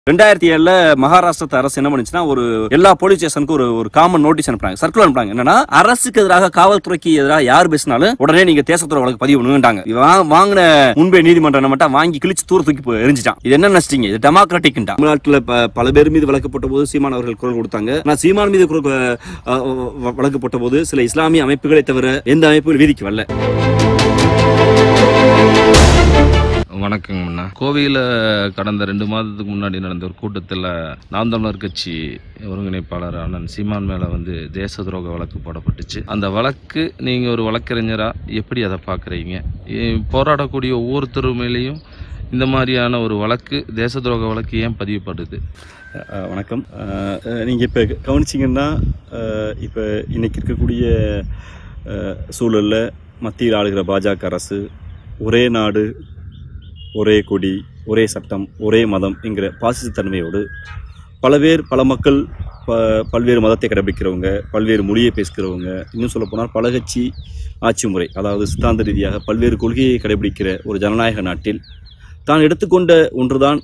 ரெண்டாயிரத்தி ஏழுல மகாராஷ்டிரத்து அரசு என்ன பண்ணுச்சுன்னா ஒரு எல்லா போலீஸ் ஸ்டேஷனுக்கும் ஒரு ஒரு காமன் நோட்டீஸ் அனுப்புறாங்க சர்க்குலர் அனுப்புறாங்க என்னன்னா அரசுக்கு எதிராக காவல்துறைக்கு எதிராக யார் பேசினாலும் உடனே நீங்க தேசத்துறை வழக்கு பதிவு பண்ணுங்கட்டாங்க இவன் வாங்கின முன்பே நீதிமன்றம் என்ன பண்ணிட்டான், வாங்கி கிழிச்சு தூர தூக்கி போய் எரிஞ்சிட்டான் இது என்ன நினைச்சிட்டீங்க இது டெமோக்ராட்டிக் தமிழ்நாட்டில் பல பேர் மீது வழக்கு போட்ட போது சீமான் அவர்கள் குரல் கொடுத்தாங்க நான் சீமான் மீது குரல் அஹ், அஹ், வழக்கு போட்ட போது சில இஸ்லாமிய அமைப்புகளை தவிர எந்த அமைப்புகள் வீதிக்கு வரல வணக்கங்க அண்ணா கோவையில் கடந்த ரெண்டு மாதத்துக்கு முன்னாடி நடந்த ஒரு கூட்டத்தில் நாம் தமிழர் கட்சி ஒருங்கிணைப்பாளர் அண்ணன் சீமான் மேலே வந்து தேச துரோக வழக்கு போடப்பட்டுச்சு அந்த வழக்கு நீங்கள் ஒரு வழக்கறிஞராக எப்படி அதை பார்க்குறீங்க போராடக்கூடிய ஒவ்வொருத்தர் மேலேயும் இந்த மாதிரியான ஒரு வழக்கு தேச துரோக வழக்கு ஏன் பதிவுப்படுது அஹ் வணக்கம் அஹ் அஹ் நீங்க இப்ப கவனிச்சிங்கன்னா அஹ் இப்ப இன்னைக்கு இருக்கக்கூடிய அஹ் சூழல்ல மத்தியில் ஆளுகிற பாஜக அரசு ஒரே நாடு ஒரே கொடி ஒரே சட்டம் ஒரே மதம் என்கிற பாசிசத்தன்மையோடு பல பேர் பல மக்கள் ப பல்வேறு மதத்தை கடைபிடிக்கிறவங்க பல்வேறு மொழியை பேசுகிறவங்க இன்னும் சொல்லப்போனால் பல கட்சி ஆட்சி முறை அதாவது சித்தாந்த ரீதியாக பல்வேறு கொள்கையை கடைபிடிக்கிற ஒரு ஜனநாயக நாட்டில் தான் எடுத்துக்கொண்ட ஒன்றுதான்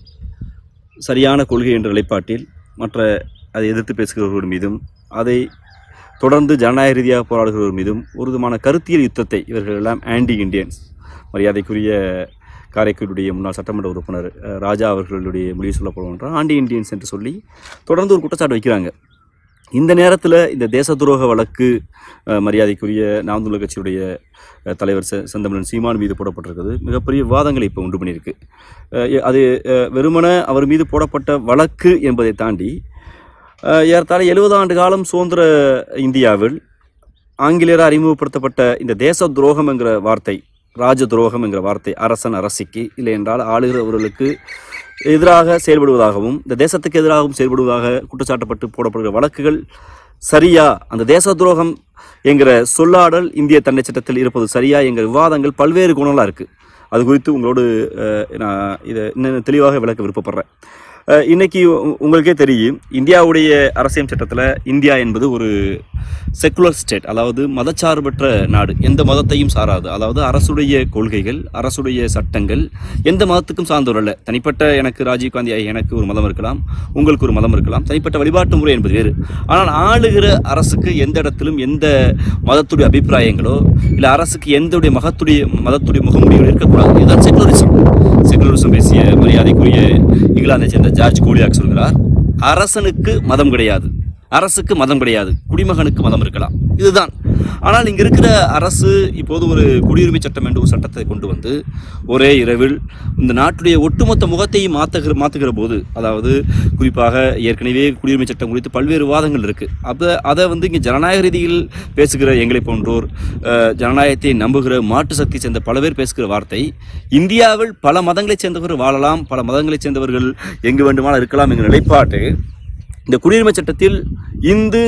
சரியான கொள்கை என்ற நிலைப்பாட்டில் மற்ற அதை எதிர்த்து பேசுகிறவர்கள் மீதும் அதை தொடர்ந்து ஜனநாயக ரீதியாக போராடுகிறவர் மீதும் ஒரு விதமான கருத்தியல் யுத்தத்தை இவர்கள் எல்லாம் ஆன்டி இண்டியன்ஸ் மரியாதைக்குரிய காரைக்குடியுடைய முன்னாள் சட்டமன்ற உறுப்பினர் அஹ், ராஜா அவர்களுடைய மொழி சொல்லப்படுகின்ற ஆண்டி இண்டியன்ஸ் என்று சொல்லி தொடர்ந்து ஒரு குற்றச்சாட்டு வைக்கிறாங்க இந்த நேரத்தில் இந்த தேச துரோக வழக்கு அஹ், மரியாதைக்குரிய நாம் தமிழர் கட்சியுடைய அஹ், தலைவர் செ செந்தமிழன் சீமான் மீது போடப்பட்டிருக்கிறது மிகப்பெரிய விவாதங்களை இப்போ உண்டு பண்ணியிருக்கு அஹ், எ- அது அஹ், வெறுமனே அவர் மீது போடப்பட்ட வழக்கு என்பதை தாண்டி அஹ், ஏறத்தாழ எழுபது ஆண்டு காலம் சுதந்திர இந்தியாவில் ஆங்கிலேயரால் அறிமுகப்படுத்தப்பட்ட இந்த தேச துரோகம் என்கிற வார்த்தை ராஜ துரோகம் என்கிற வார்த்தை அரசன் அரசிக்கு இல்லை என்றால் ஆளுகிறவர்களுக்கு எதிராக செயல்படுவதாகவும் இந்த தேசத்துக்கு எதிராகவும் செயல்படுவதாக குற்றச்சாட்டப்பட்டு போடப்படுகிற வழக்குகள் சரியா அந்த தேச துரோகம் என்கிற சொல்லாடல் இந்திய தண்டனை சட்டத்தில் இருப்பது சரியா என்கிற விவாதங்கள் பல்வேறு குணங்களாக இருக்குது அது குறித்து உங்களோடு அஹ், நான் இதை இன்னும் தெளிவாக விளக்க விருப்பப்படுறேன் அஹ், இன்னைக்கு உ- உங்களுக்கே தெரியும் இந்தியாவுடைய அரசியல் சட்டத்தில் இந்தியா என்பது ஒரு செக்குலர் ஸ்டேட் அதாவது மதச்சார்பற்ற நாடு எந்த மதத்தையும் சாராது அதாவது அரசுடைய கொள்கைகள் அரசுடைய சட்டங்கள் எந்த மதத்துக்கும் சார்ந்தவர் அல்ல தனிப்பட்ட எனக்கு ராஜீவ்காந்தி ஐயா எனக்கு ஒரு மதம் இருக்கலாம் உங்களுக்கு ஒரு மதம் இருக்கலாம் தனிப்பட்ட வழிபாட்டு முறை என்பது வேறு ஆனால் ஆளுகிற அரசுக்கு எந்த இடத்திலும் எந்த மதத்துடைய அபிப்பிராயங்களோ இல்லை அரசுக்கு எந்தவுடைய மகத்துடைய மதத்துடைய முகமுடிவுகள் இருக்கக்கூடாது இதுதான் செக்குலரிசம் செக்குலரிசம் பேசிய மரியாதைக்குரிய இங்கிலாந்தை சேர்ந்த ஜார்ஜ் கோலியாக் சொல்கிறார் அரசனுக்கு மதம் கிடையாது அரசுக்கு மதம் கிடையாது குடிமகனுக்கு மதம் இருக்கலாம் இதுதான் ஆனால் இங்க இருக்கிற அரசு இப்போது ஒரு குடியுரிமை சட்டம் என்ற ஒரு சட்டத்தை கொண்டு வந்து ஒரே இரவில் இந்த நாட்டுடைய ஒட்டுமொத்த முகத்தையும் மாற்றுகிற மாற்றுகிற போது அதாவது குறிப்பாக ஏற்கனவே குடியுரிமை சட்டம் குறித்து பல்வேறு விவாதங்கள் இருக்கு அதை அதை வந்து இங்கே ஜனநாயக ரீதியில் பேசுகிற எங்களை போன்றோர் அஹ், ஜனநாயகத்தை நம்புகிற மாட்டு சக்தி சேர்ந்த பல பேர் பேசுகிற வார்த்தை இந்தியாவில் பல மதங்களைச் சேர்ந்தவர்கள் வாழலாம் பல மதங்களைச் சேர்ந்தவர்கள் எங்கு வேண்டுமானால் இருக்கலாம் என்கிற நிலைப்பாட்டு இந்த குடியுரிமை சட்டத்தில் இந்து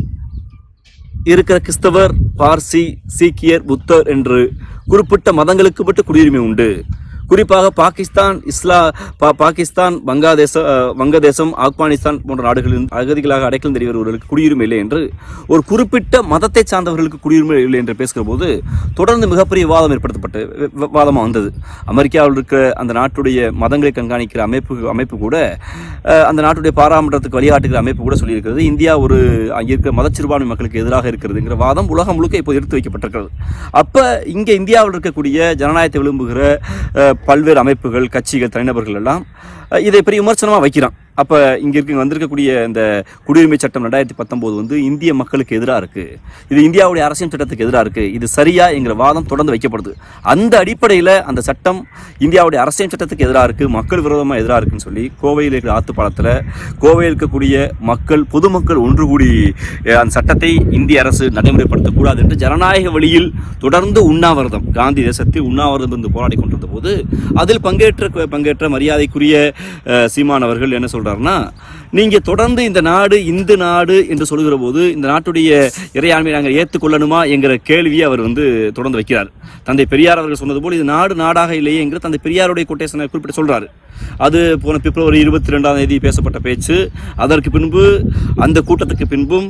இருக்கிற கிறிஸ்தவர் பார்சி சீக்கியர் புத்தர் என்று குறிப்பிட்ட மதங்களுக்கு மட்டும் குடியுரிமை உண்டு குறிப்பாக பாகிஸ்தான் இஸ்லா பா பாகிஸ்தான் வங்காதேச அஹ், வங்கதேசம் ஆப்கானிஸ்தான் போன்ற நாடுகளில் அகதிகளாக அடைக்கலம் தெரிவர்களுக்கு குடியுரிமை இல்லை என்று ஒரு குறிப்பிட்ட மதத்தை சார்ந்தவர்களுக்கு குடியுரிமை இல்லை என்று பேசுகிற போது தொடர்ந்து மிகப்பெரிய விவாதம் ஏற்படுத்தப்பட்டு வி- வி- விவாதமாக வந்தது அமெரிக்காவில் இருக்கிற அந்த நாட்டுடைய மதங்களை கண்காணிக்கிற அமைப்பு அமைப்பு கூட அஹ், அந்த நாட்டுடைய பாராமன்றத்துக்கு வழிகாட்டுகிற அமைப்பு கூட சொல்லியிருக்கிறது இந்தியா ஒரு அங்கே இருக்கிற மதச்சிறுபான்மை மக்களுக்கு எதிராக இருக்கிறதுங்கிற வாதம் உலகம் முழுக்க இப்போ எடுத்து வைக்கப்பட்டிருக்கிறது அப்போ இங்கே இந்தியாவில் இருக்கக்கூடிய ஜனநாயகத்தை விரும்புகிற அஹ், பல்வேறு அமைப்புகள் கட்சிகள் தனிநபர்கள் எல்லாம் அஹ், இதை பெரிய விமர்சனமாக வைக்கிறான் அப்போ இங்கே இருக்க வந்திருக்கக்கூடிய இந்த குடியுரிமை சட்டம் ரெண்டாயிரத்தி பத்தொம்போது வந்து இந்திய மக்களுக்கு எதிராக இருக்குது இது இந்தியாவுடைய அரசியல் சட்டத்துக்கு எதிராக இருக்குது இது சரியா என்கிற வாதம் தொடர்ந்து வைக்கப்படுது அந்த அடிப்படையில் அந்த சட்டம் இந்தியாவுடைய அரசியல் சட்டத்துக்கு எதிராக இருக்குது மக்கள் விரோதமாக எதிராக இருக்குன்னு சொல்லி கோவையில் இருக்கிற ஆத்துப்பாலத்தில் கோவையில் இருக்கக்கூடிய மக்கள் பொதுமக்கள் ஒன்று கூடி அஹ், அந்த சட்டத்தை இந்திய அரசு நடைமுறைப்படுத்தக்கூடாது என்று ஜனநாயக வழியில் தொடர்ந்து உண்ணாவிரதம் காந்தி தேசத்தில் உண்ணாவிரதம் இருந்து போராடி கொண்டிருந்த போது அதில் பங்கேற்ற பங்கேற்ற மரியாதைக்குரிய அஹ், சீமான் அவர்கள் என்ன சொல்றாருன்னா நீங்க தொடர்ந்து இந்த நாடு இந்து நாடு என்று சொல்கிற போது இந்த நாட்டுடைய இறையாண்மையை நாங்கள் ஏற்றுக்கொள்ளணுமா என்கிற கேள்வியை அவர் வந்து தொடர்ந்து வைக்கிறார் தந்தை பெரியார் அவர்கள் சொன்னது போல் இது நாடு நாடாக இல்லையே என்கிற தந்தை பெரியாருடைய கொட்டேஷனை குறிப்பிட்டு சொல்றாரு அது போன பிப்ரவரி இருபத்தி ரெண்டாம் தேதி பேசப்பட்ட பேச்சு அதற்கு பின்பு அந்த கூட்டத்துக்கு பின்பும்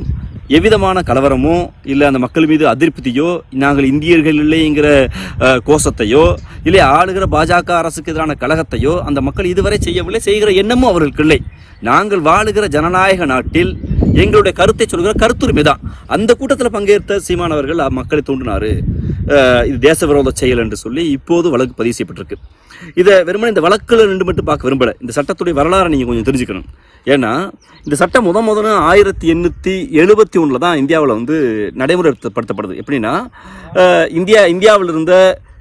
எவ்விதமான கலவரமோ இல்லை அந்த மக்கள் மீது அதிருப்தியோ நாங்கள் இந்தியர்கள் இல்லைங்கிற அஹ், கோஷத்தையோ இல்லை ஆளுகிற பாஜக அரசுக்கு எதிரான கழகத்தையோ அந்த மக்கள் இதுவரை செய்யவில்லை செய்கிற எண்ணமும் அவர்களுக்கு இல்லை நாங்கள் வாழுகிற ஜனநாயக நாட்டில் எங்களுடைய கருத்தை சொல்கிற கருத்துரிமை தான் அந்த கூட்டத்தில் பங்கேற்ற சீமானவர்கள் அ- மக்களை தூண்டினாரு அஹ், இது தேச விரோத செயல் என்று சொல்லி இப்போது வழக்கு பதிவு செய்யப்பட்டிருக்கு இதை வெறுமனே இந்த வழக்கில் நின்று மட்டும் பார்க்க விரும்பல இந்த சட்டத்துடைய வரலாறை நீங்கள் கொஞ்சம் தெரிஞ்சுக்கணும் ஏன்னா இந்த சட்டம் முத முதல்ல ஆயிரத்தி எண்ணூற்றி எழுபத்தி ஒன்றில் தான் இந்தியாவில் வந்து நடைமுறைப்படுத்தப்படுது எப்படின்னா அஹ், இந்தியா இந்தியாவில் இருந்த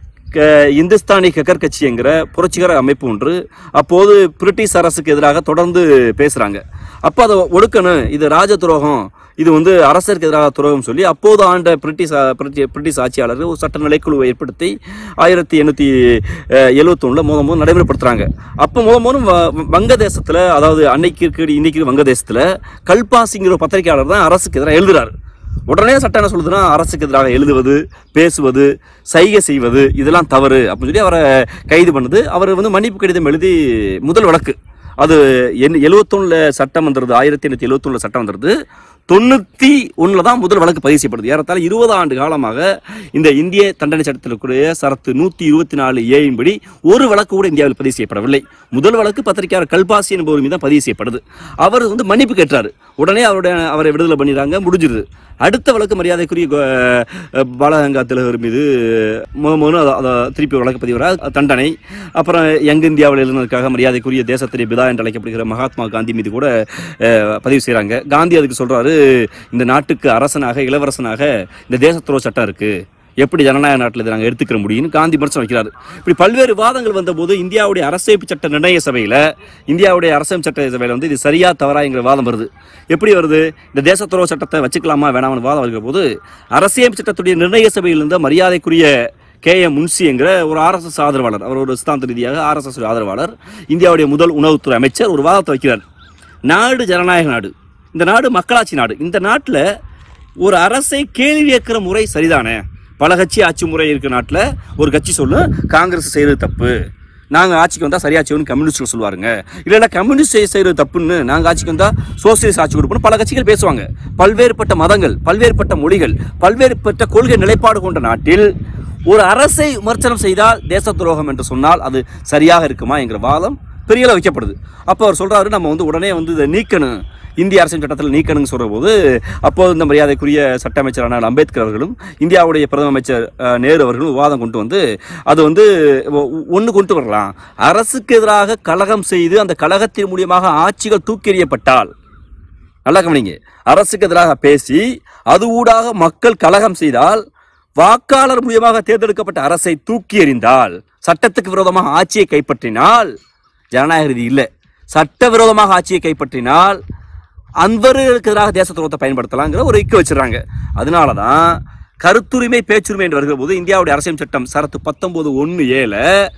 க இந்துஸ்தானி கக்கர் கட்சிங்கிற புரட்சிகர அமைப்பு ஒன்று அப்போது பிரிட்டிஷ் அரசுக்கு எதிராக தொடர்ந்து பேசுகிறாங்க அப்போ அதை ஒடுக்கணும் இது ராஜ துரோகம் இது வந்து அரசருக்கு எதிராக துரோகம் சொல்லி அப்போது ஆண்ட பிரிட்டிஷ் ஆ- பிரிட்டி- பிரிட்டிஷ் ஆட்சியாளர்கள் ஒரு சட்ட நிலைக்குழுவை ஏற்படுத்தி ஆயிரத்தி எண்ணூற்றி எழுபத்தொன்னில் முத முதல் நடைமுறைப்படுத்துகிறாங்க அப்போ முத முதலும் வ- வங்கதேசத்தில் அதாவது அன்னைக்கு இருக்கிற இன்னைக்கு வங்கதேசத்தில் கல்பாசிங்கிற ஒரு பத்திரிகையாளர் தான் அரசுக்கு எதிராக எழுதுறாரு உடனே சட்டம் என்ன சொல்லுதுன்னா அரசுக்கு எதிராக எழுதுவது பேசுவது சைகை செய்வது இதெல்லாம் தவறு அப்படின்னு சொல்லி அவரை கைது பண்ணுது அவர் வந்து மன்னிப்பு கடிதம் எழுதி முதல் வழக்கு அது என் எழுவத்தொன்னில் சட்டம் வந்துடுது ஆயிரத்தி எண்ணூற்றி எழுவத்தொன்னில் சட்டம் வந்துடுது தொண்ணூற்றி ஒன்றில் தான் முதல் வழக்கு பதிவு செய்யப்படுது ஏறத்தாழ இருபது ஆண்டு காலமாக இந்த இந்திய தண்டனை சட்டத்திற்குரிய சரத்து நூற்றி இருபத்தி நாலு ஏழின்படி ஒரு வழக்கு கூட இந்தியாவில் பதிவு செய்யப்படவில்லை முதல் வழக்கு பத்திரிகையாளர் கல்பாசி என்பவர் மீது தான் பதிவு செய்யப்படுது அவர் வந்து மன்னிப்பு கேட்டார் உடனே அவருடைய அவரை விடுதலை பண்ணிடுறாங்க முடிஞ்சிருது அடுத்த வழக்கு மரியாதைக்குரிய கோ- அஹ் பாலகங்கா திலகர் மீது மு- முன்னு அத- அத திருப்பி வழக்கு பதிவு தண்டனை அப்புறம் யங் இந்தியாவில் இருந்ததுக்காக மரியாதைக்குரிய தேசத்திலே பிதா என்று அழைக்கப்படுகிற மகாத்மா காந்தி மீது கூட அஹ், பதிவு செய்கிறாங்க காந்தி அதுக்கு சொல்றாரு இந்த நாட்டுக்கு அரசனாக இளவரசனாக இந்த தேசத்துறவு சட்டம் இருக்கு எப்படி ஜனநாயக நாட்டில் இதை நாங்கள் எடுத்துக்கிற முடியும்னு காந்தி விமர்சனம் வைக்கிறார் இப்படி பல்வேறு வாதங்கள் வந்தபோது இந்தியாவுடைய அரசியல் சட்ட நிர்ணய சபையில் இந்தியாவுடைய அரசியல் சட்ட சபையில் வந்து இது சரியா தவறாங்கிற வாதம் வருது எப்படி வருது இந்த தேசத்துறவு சட்டத்தை வச்சுக்கலாமா வேணாம்னு வாதம் வருகிற போது அரசியல் சட்டத்துடைய நிர்ணய சபையில் இருந்த மரியாதைக்குரிய கே எம் முன்சி என்கிற ஒரு ஆர்எஸ்எஸ் ஆதரவாளர் அவர் ஒரு சித்தாந்த ரீதியாக ஆர்எஸ்எஸ் ஆதரவாளர் இந்தியாவுடைய முதல் உணவுத்துறை அமைச்சர் ஒரு வாதத்தை வைக்கிறார் நாடு ஜனநாயக நாடு இந்த நாடு மக்களாட்சி நாடு இந்த நாட்டில் ஒரு அரசை கேள்வி கேட்கிற முறை சரிதானே பல கட்சி ஆட்சி முறை இருக்கிற நாட்டில் ஒரு கட்சி சொல்லும் காங்கிரஸ் செய்கிறது தப்பு நாங்கள் ஆட்சிக்கு வந்தால் சரியா செய்வோம்னு கம்யூனிஸ்ட்கள் சொல்லுவாருங்க இல்லைன்னா கம்யூனிஸ்ட் செய்கிறது தப்புன்னு நாங்கள் ஆட்சிக்கு வந்தால் சோசியலிஸ்ட் ஆட்சி கொடுப்போம்னு பல கட்சிகள் பேசுவாங்க பல்வேறுபட்ட மதங்கள் பல்வேறுபட்ட மொழிகள் பல்வேறுபட்ட கொள்கை நிலைப்பாடு கொண்ட நாட்டில் ஒரு அரசை விமர்சனம் செய்தால் தேச துரோகம் என்று சொன்னால் அது சரியாக இருக்குமா என்கிற வாதம் பெரிய அளவு வைக்கப்படுது அப்போ அவர் சொல்றாரு நம்ம வந்து உடனே வந்து இதை நீக்கணும் இந்திய அரசின் சட்டத்தில் நீக்கணும்னு சொல்கிற போது அப்போது இந்த மரியாதைக்குரிய சட்ட அமைச்சரான அம்பேத்கர் அவர்களும் இந்தியாவுடைய பிரதம அமைச்சர் அஹ், நேரு அவர்களும் விவாதம் கொண்டு வந்து அது வந்து ஒன்று கொண்டு வரலாம் அரசுக்கு எதிராக கலகம் செய்து அந்த கழகத்தின் மூலியமாக ஆட்சிகள் தூக்கி எறியப்பட்டால் நல்லா கவனிங்க அரசுக்கு எதிராக பேசி அது ஊடாக மக்கள் கலகம் செய்தால் வாக்காளர் மூலியமாக தேர்ந்தெடுக்கப்பட்ட அரசை தூக்கி எறிந்தால் சட்டத்துக்கு விரோதமாக ஆட்சியை கைப்பற்றினால் ஜனநாயக ரீதி இல்லை சட்டவிரோதமாக ஆட்சியை கைப்பற்றினால் அன்பர்களுக்கு எதிராக தேச துரோகத்தை பயன்படுத்தலாங்கிற ஒரு இக்கு வச்சிடறாங்க அதனால தான் கருத்துரிமை பேச்சுரிமை என்று வருகிற போது இந்தியாவுடைய அரசியல் சட்டம் சரத்து பத்தொன்பது ஒன்று ஏழு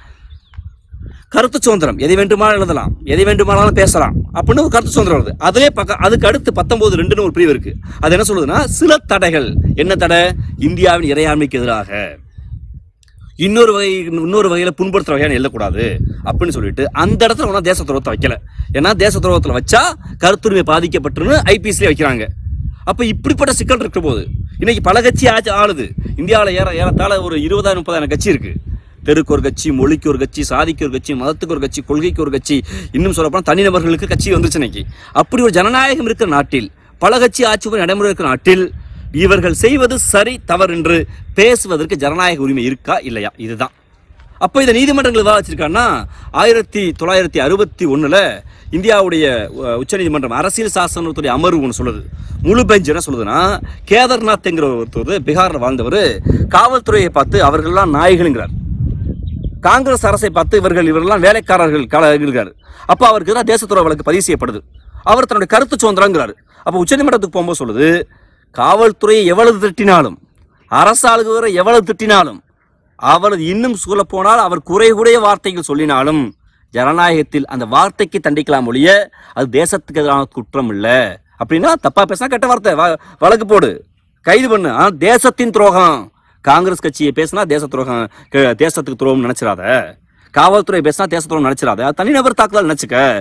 கருத்து சுதந்திரம் எதை வேண்டுமானாலும் எழுதலாம் எதை வேண்டுமானாலும் பேசலாம் அப்படின்னு ஒரு கருத்து சுதந்திரம் வருது அதிலே பக்க அதுக்கு அடுத்து பத்தொன்பது ரெண்டுன்னு ஒரு பிரிவு இருக்கு அது என்ன சொல்லுதுன்னா சில தடைகள் என்ன தடை இந்தியாவின் இறையாண்மைக்கு எதிராக இன்னொரு வகை இன்னொரு வகையில புண்படுத்துற வகையான எழுதக்கூடாது அப்படின்னு சொல்லிட்டு அந்த இடத்துல ஒன்றா தேச துரோகத்தை வைக்கல ஏன்னா தேச துரோகத்தில் வச்சா கருத்துரிமை பாதிக்கப்பட்டுன்னு ஐபிஎஸ்லேயே வைக்கிறாங்க அப்போ இப்படிப்பட்ட சிக்கல் இருக்கிற போது இன்னைக்கு பல கட்சி ஆச்சு ஆளுது இந்தியாவில் ஏற ஏறத்தாழ ஒரு இருபதாயிரம் முப்பதாயிரம் கட்சி இருக்கு தெருக்கு ஒரு கட்சி மொழிக்கு ஒரு கட்சி சாதிக்கு ஒரு கட்சி மதத்துக்கு ஒரு கட்சி கொள்கைக்கு ஒரு கட்சி இன்னும் சொல்லப்போனால் தனிநபர்களுக்கு கட்சி வந்துருச்சு இன்னைக்கு அப்படி ஒரு ஜனநாயகம் இருக்கிற நாட்டில் பல கட்சி ஆட்சி முறை நடைமுறை இருக்கிற நாட்டில் இவர்கள் செய்வது சரி தவறு என்று பேசுவதற்கு ஜனநாயக உரிமை இருக்கா இல்லையா இதுதான் அப்போ இதை நீதிமன்றங்கள் எதாவது வச்சிருக்காங்கன்னா ஆயிரத்தி தொள்ளாயிரத்தி அறுபத்தி ஒன்றில் இந்தியாவுடைய அஹ், உச்சநீதிமன்றம் அரசியல் சாசனத்துடைய அமர்வு ஒன்று சொல்லுது முழு பெஞ்ச் என்ன சொல்லுதுன்னா கேதார்நாத்ங்கிற ஒருத்தர் பீகாரில் வாழ்ந்தவர் காவல்துறையை பார்த்து அவர்கள்லாம் நாய்கள்ங்கிறார் காங்கிரஸ் அரசை பார்த்து இவர்கள் இவரெல்லாம் வேலைக்காரர்கள் கல இருக்காரு அப்போ அவருக்கு தான் தேசத்துறை வழக்கு பதிவு செய்யப்படுது அவர் தன்னுடைய கருத்து சுதந்திரங்கிறாரு அப்போ உச்சநீதிமன்றத்துக்கு போகும்போது சொல்லுது காவல்துறையை எவ்வளவு திட்டினாலும் அரசாளுகிற எவ்வளவு திட்டினாலும் அவளது இன்னும் சொல்ல போனால் அவர் குறைகுடைய வார்த்தைகள் சொல்லினாலும் ஜனநாயகத்தில் அந்த வார்த்தைக்கு தண்டிக்கலாம் ஒழிய அது தேசத்துக்கு எதிரான குற்றம் இல்லை அப்படின்னா தப்பா பேசினா கெட்ட வார்த்தை வ- வழக்கு போடு கைது பண்ணு ஆனா தேசத்தின் துரோகம் காங்கிரஸ் கட்சியை பேசினா தேச துரோகம் க- தேசத்துக்கு துரோகம் நினைச்சிடாத காவல்துறை பேசினா தேச துரோகம் நினைச்சிடாத அது தனிநபர் தாக்குதல் நினைச்சுக்க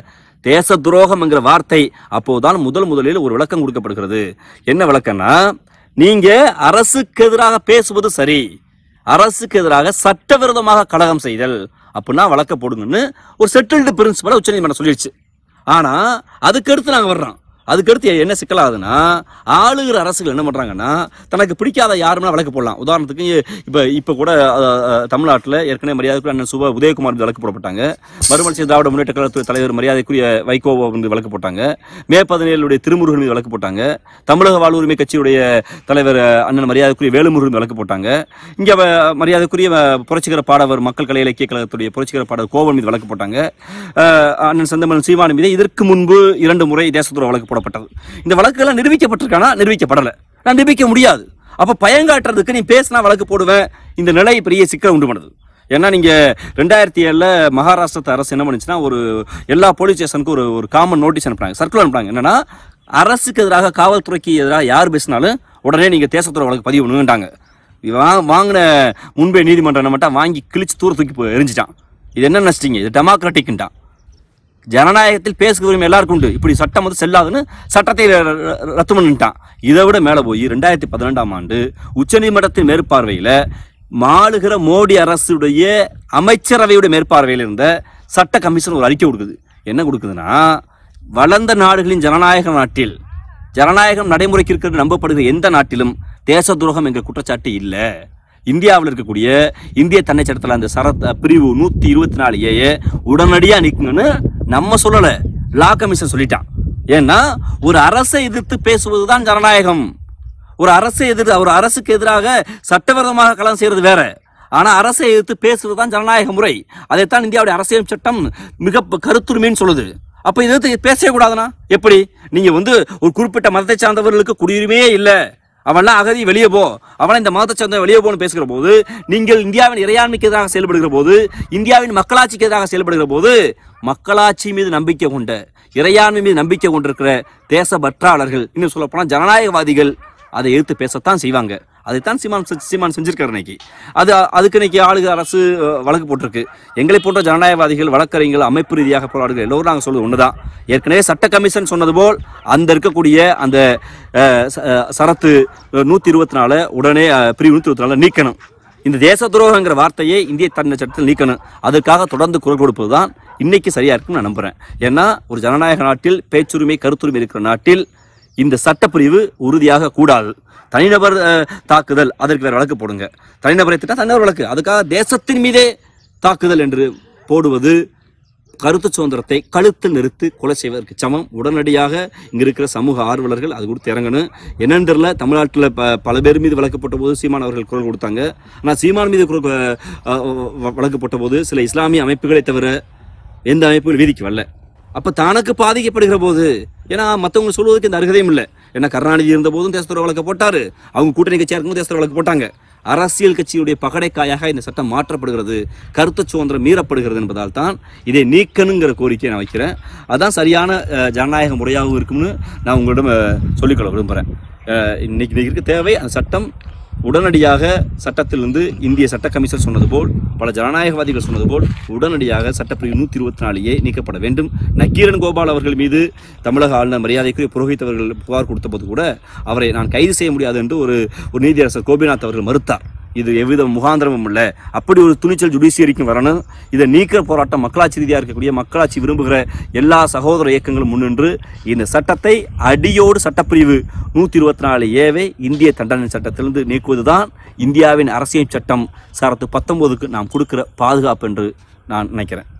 தேச துரோகம் என்கிற வார்த்தை அப்போதுதான் முதல் முதலில் ஒரு விளக்கம் கொடுக்கப்படுகிறது என்ன விளக்கம்னா நீங்க அரசுக்கு எதிராக பேசுவது சரி அரசுக்கு எதிராக சட்டவிரோதமாக கலகம் செய்தல் அப்படின்னா வழக்க போடுங்கன்னு ஒரு செட்டில்டு பிரின்சிபலை உச்சநீதிமன்றம் சொல்லிடுச்சு ஆனா அதுக்கடுத்து நாங்க வர்றோம் அதுக்கடுத்து என்ன சிக்கலாகுதுன்னா ஆளுகிற அரசுகள் என்ன பண்றாங்கன்னா தனக்கு பிடிக்காத யாருமே வழக்கு போடலாம் உதாரணத்துக்கு இப்போ இப்போ கூட தமிழ்நாட்டில் ஏற்கனவே மரியாதைக்குரிய அண்ணன் சுப உதயகுமார் மீது வழக்கு போடப்பட்டாங்க மறுமலர்ச்சி திராவிட முன்னேற்ற கழகத்து தலைவர் மரியாதைக்குரிய வைகோ மீது வழக்கு போட்டாங்க மே பதினேழுடைய திருமுருகன் மீது வழக்கு போட்டாங்க தமிழக வாழ்வுரிமை கட்சியுடைய தலைவர் அண்ணன் மரியாதைக்குரிய வேலுமுருகன் மீது வழக்கு போட்டாங்க இங்கே மரியாதைக்குரிய அஹ், புரட்சிகர பாடவர் மக்கள் கலை இலக்கிய கழகத்துடைய புரட்சிகர பாடவர் கோவன் மீது வழக்கு போட்டாங்க அஹ், அண்ணன் செந்தமன் சீமான் மீது இதற்கு முன்பு இரண்டு முறை தேசத்துறை வழக்கு போடப்பட்டது இந்த வழக்குகள்லாம் நிரூபிக்கப்பட்டிருக்கானா நிரூபிக்கப்படலை நான் நிரூபிக்க முடியாது அப்போ பயங்காட்டுறதுக்கு நீ பேசினா வழக்கு போடுவேன் இந்த நிலை பெரிய சிக்கல் உண்டு பண்ணுது ஏன்னா நீங்கள் ரெண்டாயிரத்தி ஏழில் மகாராஷ்டிரத்து அரசு என்ன பண்ணுச்சுன்னா ஒரு எல்லா போலீஸ் ஸ்டேஷனுக்கும் ஒரு ஒரு காமன் நோட்டீஸ் அனுப்புனாங்க சர்க்குலர் அனுப்புனாங்க என்னன்னா அரசுக்கு எதிராக காவல்துறைக்கு எதிராக யார் பேசினாலும் உடனே நீங்கள் தேசத்துறை வழக்கு பதிவு பண்ணுங்கட்டாங்க வா வாங்கின முன்பே நீதிமன்றம் என்ன பண்ணிட்டான் வாங்கி கிழிச்சு தூர தூக்கி போய் எரிஞ்சிட்டான் இது என்ன நினச்சிட்டிங்க இது டெமோக்ராட்டிக்ன்ட்டான் ஜனநாயகத்தில் பேசுகிற உரிமை எல்லாருக்கும் உண்டு இப்படி சட்டம் வந்து செல்லாதுன்னு சட்டத்தை ர- ர- ரத்து பண்ணிட்டான் இதை விட மேலே போய் ரெண்டாயிரத்தி பதினெண்டாம் ஆண்டு உச்சநீதிமன்றத்தின் மேற்பார்வையில் மாளுகிற மோடி அரசுடைய அமைச்சரவையுடைய மேற்பார்வையில் இருந்த சட்ட கமிஷன் ஒரு அறிக்கை கொடுக்குது என்ன கொடுக்குதுன்னா வளர்ந்த நாடுகளின் ஜனநாயக நாட்டில் ஜனநாயகம் நடைமுறைக்கு இருக்கிறது நம்பப்படுகிற எந்த நாட்டிலும் தேச துரோகம் என்ற குற்றச்சாட்டு இல்லை இந்தியாவில் இருக்கக்கூடிய இந்திய தன்னை சட்டத்தில் அந்த சரத் பிரிவு நூற்றி இருபத்தி நாலு ஏ உடனடியாக நிற்குங்கன்னு நம்ம சொல்லலை லா கமிஷன் சொல்லிட்டான் ஏன்னா ஒரு அரசை எதிர்த்து பேசுவது தான் ஜனநாயகம் ஒரு அரசை எதிர் ஒரு அரசுக்கு எதிராக சட்டவிரோதமாக கலந்து செய்யறது வேற ஆனா அரசை எதிர்த்து பேசுவது தான் ஜனநாயக முறை அதைத்தான் இந்தியாவுடைய அரசியல் சட்டம் மிக ப- கருத்துரிமைன்னு சொல்லுது அப்ப இதை எதிர்த்து பேசவே கூடாதுனா எப்படி நீங்க வந்து ஒரு குறிப்பிட்ட மதத்தை சார்ந்தவர்களுக்கு குடியுரிமையே இல்லை அவன்லாம் அகதி வெளியே போ அவன் இந்த மதத்தை சார்ந்த வெளியே போன்னு பேசுகிற போது நீங்கள் இந்தியாவின் இறையாண்மைக்கு எதிராக செயல்படுகிற போது இந்தியாவின் மக்களாட்சிக்கு எதிராக செயல்படுகிற போது மக்களாட்சி மீது நம்பிக்கை கொண்ட இறையாண்மை மீது நம்பிக்கை கொண்டிருக்கிற தேசபற்றாளர்கள் இன்னும் சொல்ல போனால் ஜனநாயகவாதிகள் அதை எதிர்த்து பேசத்தான் செய்வாங்க அதைத்தான் சீமான் செ- சீமான் செஞ்சிருக்காரு இன்னைக்கு அது அதுக்கு இன்னைக்கு ஆளுக அரசு அஹ், வழக்கு போட்டிருக்கு எங்களை போன்ற ஜனநாயகவாதிகள் வழக்கறிஞர்கள் அமைப்பு ரீதியாக போராடுகிற எல்லோரும் நாங்கள் சொல்வது ஒன்று தான் ஏற்கனவே சட்ட கமிஷன் சொன்னது போல் அந்த இருக்கக்கூடிய அந்த அஹ், ச- அஹ், சரத்து நூற்றி இருபத்தி நாலு உடனே அஹ், பிரிவு நூற்றி இருபத்தி நாலு நீக்கணும் இந்த தேச துரோகங்கிற வார்த்தையை இந்திய தண்டனை சட்டத்தில் நீக்கணும் அதுக்காக தொடர்ந்து குரல் கொடுப்பது தான் இன்னைக்கு சரியா இருக்கும்னு நான் நம்புறேன் ஏன்னா ஒரு ஜனநாயக நாட்டில் பேச்சுரிமை கருத்துரிமை இருக்கிற நாட்டில் இந்த சட்டப்பிரிவு உறுதியாக கூடாது தனிநபர் அஹ், தாக்குதல் அதற்கு வேற வழக்கு போடுங்க தனிநபரை திட்டா தனிநபர் வழக்கு அதுக்காக தேசத்தின் மீதே தாக்குதல் என்று போடுவது கருத்து சுதந்திரத்தை கழுத்தில் நிறுத்து கொலை செய்வதற்கு சமம் உடனடியாக இங்க இருக்கிற சமூக ஆர்வலர்கள் அது கொடுத்து இறங்கணும் என்னன்னு தெரியல தமிழ்நாட்டில் ப பல பேர் மீது வழக்கு போட்ட போது சீமான் அவர்கள் குரல் கொடுத்தாங்க ஆனால் சீமான் மீது குரல் அஹ், அஹ், வழக்கு போட்ட போது சில இஸ்லாமிய அமைப்புகளை தவிர எந்த அமைப்புகள் வீதிக்கு வரல அப்போ தனக்கு பாதிக்கப்படுகிற போது ஏன்னா மற்றவங்க சொல்வதற்கு இந்த அருகதையும் இல்லை ஏன்னா கருணாநிதி இருந்த போதும் தேசத்துறை வழக்கு போட்டாரு அவங்க கூட்டணி கட்சியாக இருக்கும்போது தேசத்துறை வழக்கு போட்டாங்க அரசியல் கட்சியுடைய பகடைக்காயாக இந்த சட்டம் மாற்றப்படுகிறது கருத்து சுதந்திரம் மீறப்படுகிறது என்பதால் தான் இதை நீக்கணுங்கிற கோரிக்கையை நான் வைக்கிறேன் அதான் சரியான அஹ், ஜனநாயக முறையாகவும் இருக்கும்னு நான் உங்களிடம் அஹ், சொல்லிக்கொள்ள விரும்புகிறேன் அஹ், இன்னைக்கு இன்னைக்கு இருக்க தேவை அந்த சட்டம் உடனடியாக சட்டத்திலிருந்து இந்திய சட்ட கமிஷன் சொன்னது போல் பல ஜனநாயகவாதிகள் சொன்னது போல் உடனடியாக சட்டப்பிரிவு நூற்றி இருபத்தி நாலையே நீக்கப்பட வேண்டும் நக்கீரன் கோபால் அவர்கள் மீது தமிழக ஆளுநர் மரியாதைக்குரிய புரோஹித் அவர்கள் புகார் கொடுத்தபோது கூட அவரை நான் கைது செய்ய முடியாது என்று ஒரு ஒரு நீதியரசர் கோபிநாத் அவர்கள் மறுத்தார் இது எவ்வித முகாந்திரமும் இல்லை அப்படி ஒரு துணிச்சல் ஜுடிஷியரிக்கும் வரணும் இதை நீக்கிற போராட்டம் மக்களாட்சி ரீதியாக இருக்கக்கூடிய மக்களாட்சி விரும்புகிற எல்லா சகோதர இயக்கங்களும் முன்னின்று இந்த சட்டத்தை அடியோடு சட்டப்பிரிவு நூற்றி இருபத்தி நாலு ஏவை இந்திய தண்டனை சட்டத்திலிருந்து நீக்குவதுதான் இந்தியாவின் அரசியல் சட்டம் சரத்து பத்தொன்பதுக்கு நாம் கொடுக்கிற பாதுகாப்பு என்று நான் நினைக்கிறேன்